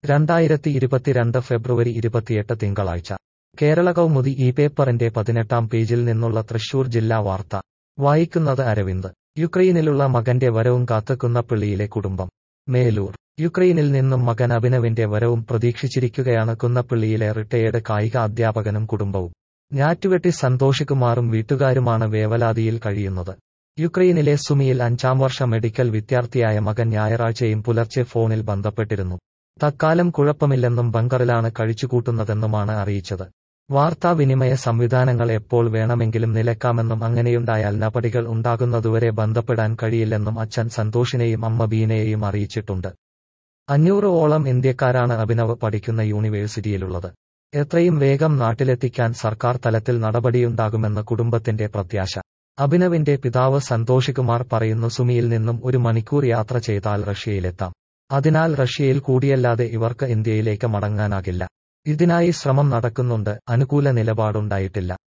രണ്ടായിരത്തി ഇരുപത്തിരണ്ട് ഫെബ്രുവരി ഇരുപത്തിയെട്ട് തിങ്കളാഴ്ച കേരള കൗമുദി ഈ പേപ്പറിന്റെ പതിനെട്ടാം പേജിൽ നിന്നുള്ള തൃശൂർ ജില്ലാ വാർത്ത വായിക്കുന്നത് അരവിന്ദ് യുക്രൈനിലുള്ള മകന്റെ വരവും കാത്തുക്കുന്ന പിള്ളിയിലെ കുടുംബം മേലൂർ യുക്രൈനിൽ നിന്നും മകൻ അഭിനവിന്റെ വരവും പ്രതീക്ഷിച്ചിരിക്കുകയാണ് കുന്നപ്പിള്ളിയിലെ റിട്ടയേർഡ് കായിക അധ്യാപകനും കുടുംബവും ഞാറ്റുവെട്ടി സന്തോഷ് കുമാറും വീട്ടുകാരുമാണ് വേവലാതിയിൽ കഴിയുന്നത് യുക്രൈനിലെ സുമിയിൽ അഞ്ചാം വർഷ മെഡിക്കൽ വിദ്യാർത്ഥിയായ മകൻ ഞായറാഴ്ചയും പുലർച്ചെ ഫോണിൽ ബന്ധപ്പെട്ടിരുന്നു തക്കാലം കുഴപ്പമില്ലെന്നും ബങ്കറിലാണ് കഴിച്ചുകൂട്ടുന്നതെന്നുമാണ് അറിയിച്ചത് വാർത്താവിനിമയ സംവിധാനങ്ങൾ എപ്പോൾ വേണമെങ്കിലും നിലക്കാമെന്നും അങ്ങനെയുണ്ടായാൽ നടപടികൾ ഉണ്ടാകുന്നതുവരെ ബന്ധപ്പെടാൻ കഴിയില്ലെന്നും അച്ഛൻ സന്തോഷിനെയും അമ്മ ബീനയെയും അറിയിച്ചിട്ടുണ്ട് അഞ്ഞൂറ് ഓളം ഇന്ത്യക്കാരാണ് അഭിനവ് പഠിക്കുന്ന യൂണിവേഴ്സിറ്റിയിലുള്ളത് എത്രയും വേഗം നാട്ടിലെത്തിക്കാൻ സർക്കാർ തലത്തിൽ നടപടിയുണ്ടാകുമെന്ന് കുടുംബത്തിന്റെ പ്രത്യാശ അഭിനവിന്റെ പിതാവ് സന്തോഷ് കുമാർ പറയുന്നു സുമിയിൽ നിന്നും ഒരു മണിക്കൂർ യാത്ര ചെയ്താൽ റഷ്യയിലെത്താം അതിനാൽ റഷ്യയിൽ കൂടിയല്ലാതെ ഇവർക്ക് ഇന്ത്യയിലേക്ക് മടങ്ങാനാകില്ല ഇതിനായി ശ്രമം നടക്കുന്നുണ്ട് അനുകൂല നിലപാടുണ്ടായിട്ടില്ല